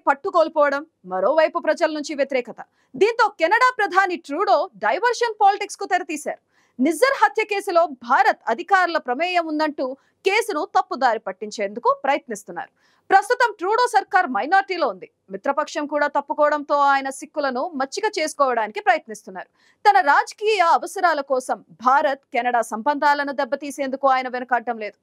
పట్టు కోల్పోవడం మరోవైపు ప్రజల నుంచి వ్యతిరేకత దీంతో కెనడా ప్రధాని ట్రూడో డైవర్షన్ పాలిటిక్స్ కు తెరతీశారు నిజ్జర్ హత్య కేసులో భారత్ అధికారుల ప్రమేయం ఉందంటూ కేసును తప్పుదారి పట్టించేందుకు ప్రయత్నిస్తున్నారు ప్రస్తుతం ట్రూడో సర్కార్ మైనార్టీలో ఉంది మిత్రపక్షం కూడా తప్పుకోవడంతో ఆయన సిక్కులను మచ్చిక చేసుకోవడానికి ప్రయత్నిస్తున్నారు తన రాజకీయ అవసరాల కోసం భారత్ కెనడా సంబంధాలను దెబ్బతీసేందుకు ఆయన వెనుకాడటం లేదు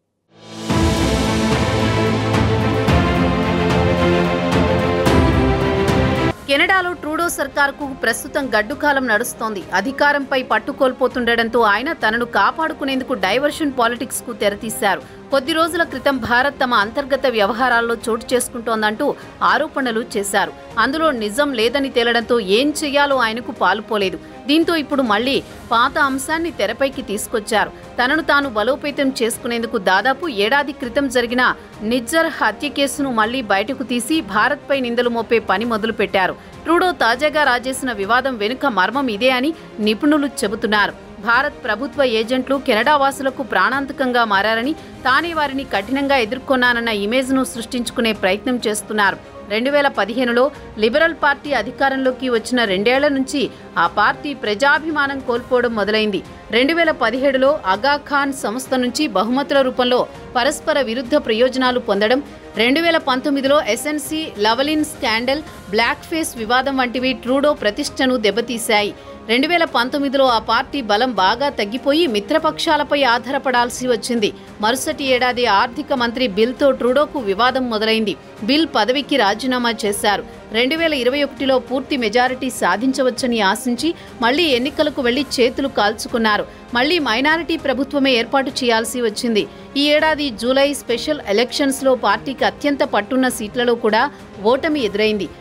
కెనడాలో ట్రూడో సర్కార్కు ప్రస్తుతం గడ్డుకాలం నడుస్తోంది అధికారంపై పట్టు కోల్పోతుండటంతో ఆయన తనను కాపాడుకునేందుకు డైవర్షన్ పాలిటిక్స్ కు తెరతీశారు కొద్ది రోజుల క్రితం భారత్ తమ అంతర్గత వ్యవహారాల్లో చోటు చేసుకుంటోందంటూ ఆరోపణలు చేశారు అందులో నిజం లేదని తేలడంతో ఏం చెయ్యాలో ఆయనకు పాలుపోలేదు దీంతో ఇప్పుడు మళ్ళీ పాత అంశాన్ని తెరపైకి తీసుకొచ్చారు తనను తాను బలోపేతం చేసుకునేందుకు దాదాపు ఏడాది క్రితం జరిగిన నిజ్జర్ హత్య కేసును మళ్లీ బయటకు తీసి భారత్పై నిందలు మోపే పని మొదలుపెట్టారు ట్రూడో తాజాగా రాజేసిన వివాదం వెనుక మర్మం ఇదే అని నిపుణులు చెబుతున్నారు భారత్ ప్రభుత్వ ఏజెంట్లు కెనడా వాసులకు ప్రాణాంతకంగా మారారని తానే వారిని కఠినంగా ఎదుర్కొన్నానన్న ఇమేజ్ను సృష్టించుకునే ప్రయత్నం చేస్తున్నారు రెండు వేల పదిహేనులో లిబరల్ పార్టీ అధికారంలోకి వచ్చిన రెండేళ్ల నుంచి ఆ పార్టీ ప్రజాభిమానం కోల్పోవడం మొదలైంది రెండు వేల పదిహేడులో అగా ఖాన్ సంస్థ నుంచి బహుమతుల రూపంలో పరస్పర విరుద్ధ ప్రయోజనాలు పొందడం రెండు వేల పంతొమ్మిదిలో SNC Lavalin scandal black face వివాదం వంటివి ట్రూడో ప్రతిష్టను దెబ్బతీశాయి రెండు వేల పంతొమ్మిదిలో ఆ పార్టీ బలం బాగా తగ్గిపోయి మిత్రపక్షాలపై ఆధారపడాల్సి వచ్చింది మరుసటి ఏడాది ఆర్థిక మంత్రి బిల్తో ట్రూడోకు వివాదం మొదలైంది బిల్ పదవికి రాజీనామా చేశారు రెండు వేల ఇరవై ఒకటిలో పూర్తి మెజారిటీ సాధించవచ్చని ఆశించి మళ్లీ ఎన్నికలకు వెళ్లి చేతులు కాల్చుకున్నారు మళ్లీ మైనారిటీ ప్రభుత్వమే ఏర్పాటు చేయాల్సి వచ్చింది ఈ ఏడాది జూలై స్పెషల్ ఎలక్షన్స్లో పార్టీకి అత్యంత పట్టున్న సీట్లలో కూడా ఓటమి ఎదురైంది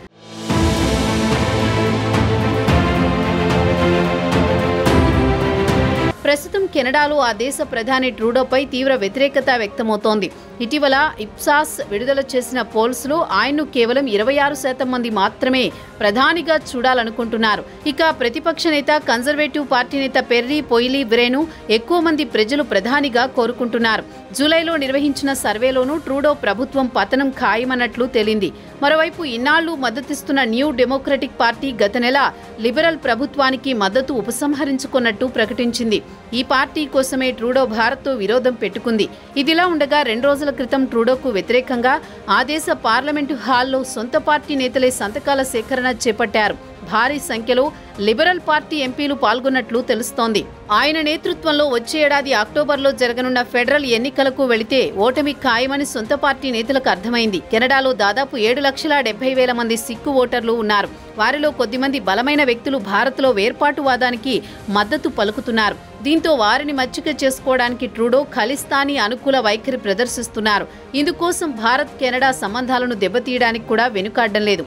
ప్రస్తుతం కెనడాలో ఆ దేశ ప్రధాని ట్రూడోపై తీవ్ర వ్యతిరేకత వ్యక్తమవుతోంది ఇటీవల ఇప్సాస్ విడుదల చేసిన పోల్స్లో ఆయన్ను కేవలం ఇరవై ఆరు శాతం మంది మాత్రమే ప్రధానిగా చూడాలనుకుంటున్నారు ఇక ప్రతిపక్ష నేత కన్జర్వేటివ్ పార్టీ నేత పెర్రీ పొయిలీ బ్రేను ఎక్కువ మంది ప్రజలు ప్రధానిగా కోరుకుంటున్నారు జూలైలో నిర్వహించిన సర్వేలోనూ ట్రూడో ప్రభుత్వం పతనం ఖాయమన్నట్లు తేలింది మరోవైపు ఇన్నాళ్లు మద్దతిస్తున్న న్యూ డెమోక్రటిక్ పార్టీ గత నెల లిబరల్ ప్రభుత్వానికి మద్దతు ఉపసంహరించుకున్నట్టు ప్రకటించింది ఈ పార్టీ కోసమే ట్రూడో భారత్తో విరోధం పెట్టుకుంది ఇదిలా ఉండగా రెండు రోజుల క్రితం ట్రూడోకు వ్యతిరేకంగా ఆ దేశ పార్లమెంటు హాల్లో సొంత పార్టీ నేతలే సంతకాల సేకరణ చేపట్టారు భారీ సంఖ్యలో లిబరల్ పార్టీ ఎంపీలు పాల్గొన్నట్లు తెలుస్తోంది ఆయన నేతృత్వంలో వచ్చే ఏడాది అక్టోబర్లో జరగనున్న ఫెడరల్ ఎన్నికలకు వెళితే ఓటమి ఖాయమని సొంత పార్టీ నేతలకు అర్థమైంది కెనడాలో దాదాపు ఏడు లక్షల డెబ్బై వేల మంది సిక్కు ఓటర్లు ఉన్నారు వారిలో కొద్దిమంది బలమైన వ్యక్తులు భారత్లో వేర్పాటువాదానికి మద్దతు పలుకుతున్నారు దీంతో వారిని మచ్చిక చేసుకోవడానికి ట్రూడో ఖలిస్తానీ అనుకూల వైఖరి ప్రదర్శిస్తున్నారు ఇందుకోసం భారత్ కెనడా సంబంధాలను దెబ్బతీయడానికి కూడా వెనుకాడడం లేదు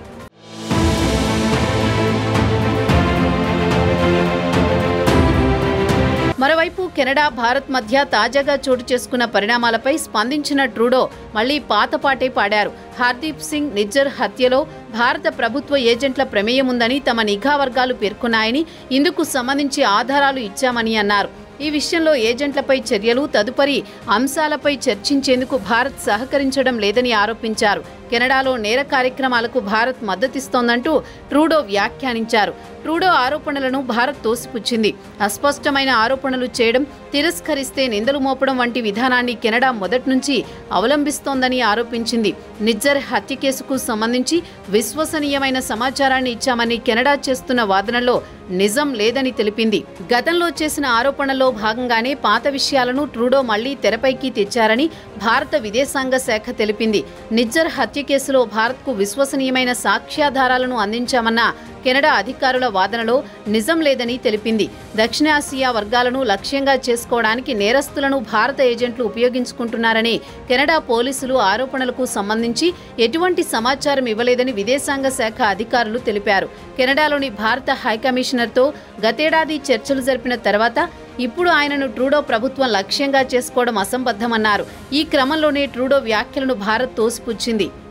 మరోవైపు కెనడా భారత్ మధ్య తాజాగా చోటు చేసుకున్న పరిణామాలపై స్పందించిన ట్రూడో మళ్లీ పాతపాటే పాడారు హర్దీప్ సింగ్ నిజ్జర్ హత్యలో భారత ప్రభుత్వ ఏజెంట్ల ప్రమేయం ఉందని తమ నిఘా వర్గాలు పేర్కొన్నాయని ఇందుకు సంబంధించి ఆధారాలు ఇచ్చామని అన్నారు ఈ విషయంలో ఏజెంట్లపై చర్యలు తదుపరి అంశాలపై చర్చించేందుకు భారత్ సహకరించడం లేదని ఆరోపించారు కెనడాలో నేర కార్యక్రమాలకు భారత్ మద్దతిస్తోందంటూ ట్రూడో వ్యాఖ్యానించారు ట్రూడో ఆరోపణలను భారత్ తోసిపుచ్చింది అస్పష్టమైన ఆరోపణలు చేయడం తిరస్కరిస్తే నిందలు మోపడం వంటి విధానాన్ని కెనడా మొదటి నుంచి అవలంబిస్తోందని ఆరోపించింది నిజ్జర్ హత్య కేసుకు సంబంధించి విశ్వసనీయమైన సమాచారాన్ని ఇచ్చామని కెనడా చేస్తున్న వాదనలో నిజం లేదని తెలిపింది గతంలో చేసిన ఆరోపణల్లో భాగంగానే పాత విషయాలను ట్రూడో మళ్లీ తెరపైకి తెచ్చారని భారత విదేశాంగ శాఖ తెలిపింది నిజ్జర్ హత్య కేసులో భారత్కు విశ్వసనీయమైన సాక్ష్యాధారాలను అందించామన్న కెనడా అధికారుల వాదనలో నిజం లేదని తెలిపింది దక్షిణాసియా వర్గాలను లక్ష్యంగా చేసుకోవడానికి నేరస్తులను భారత ఏజెంట్లు ఉపయోగించుకుంటున్నారని కెనడా పోలీసులు ఆరోపణలకు సంబంధించి ఎటువంటి సమాచారం ఇవ్వలేదని విదేశాంగ శాఖ అధికారులు తెలిపారు కెనడాలోని భారత హైకమిషనర్తో గతేడాది చర్చలు జరిపిన తర్వాత ఇప్పుడు ఆయనను ట్రూడో ప్రభుత్వం లక్ష్యంగా చేసుకోవడం అసంబద్ధమన్నారు ఈ క్రమంలోనే ట్రూడో వ్యాఖ్యలను భారత్ తోసిపుచ్చింది